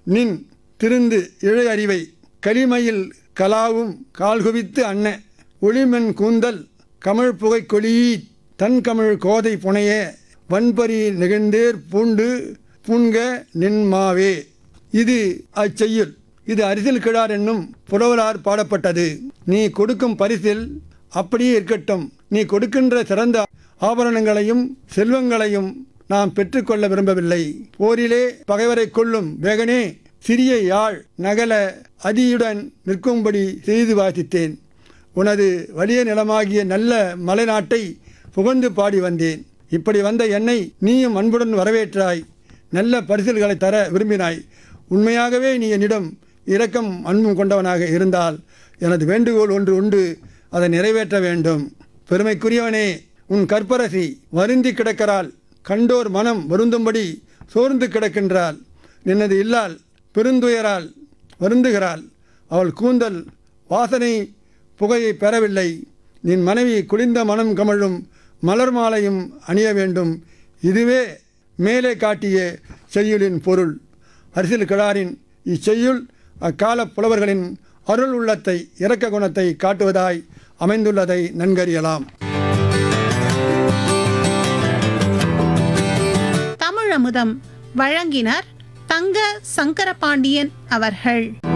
நின் திருந்து இழை அறிவை களிமையில் கலாவும் கால்குவித்து அன்ன ஒளிமென் கூந்தல் கமழ் புகை கொளியீ தன் கமிழ் கோதை புனைய வன்பரி நெகிழ்ந்தேர் பூண்டு பூண்க நின்மாவே இது அச்செய்யுள் இது அரிசில் கிழார் என்னும் புலவரார் பாடப்பட்டது நீ கொடுக்கும் பரிசில் அப்படியே இருக்கட்டும் நீ கொடுக்கின்ற சிறந்த ஆபரணங்களையும் செல்வங்களையும் நாம் பெற்றுக்கொள்ள விரும்பவில்லை போரிலே பகைவரை கொள்ளும் வேகனே சிறிய யாழ் நகல அதியுடன் நிற்கும்படி செய்து வாசித்தேன் உனது வலிய நிலமாகிய நல்ல மலைநாட்டை புகழ்ந்து பாடி வந்தேன் இப்படி வந்த என்னை நீயும் அன்புடன் வரவேற்றாய் நல்ல பரிசில்களை தர விரும்பினாய் உண்மையாகவே நீ என்னிடம் இரக்கம் அன்பும் கொண்டவனாக இருந்தால் எனது வேண்டுகோள் ஒன்று உண்டு அதை நிறைவேற்ற வேண்டும் பெருமைக்குரியவனே உன் கற்பரசி வருந்தி கிடக்கிறாள் கண்டோர் மனம் வருந்தும்படி சோர்ந்து கிடக்கின்றாள் நின்னது இல்லால் பெருந்துயரால் வருந்துகிறாள் அவள் கூந்தல் வாசனை புகையை பெறவில்லை நின் மனைவி குளிர்ந்த மனம் கமழும் மலர் மாலையும் அணிய வேண்டும் இதுவே மேலே காட்டிய செய்யுளின் பொருள் அரசியல் கிழாரின் இச்செய்யுள் அக்கால புலவர்களின் அருள் உள்ளத்தை இரக்க குணத்தை காட்டுவதாய் அமைந்துள்ளதை நன்கறியலாம் தமிழமுதம் வழங்கினர் தங்க சங்கரபாண்டியன் அவர்கள்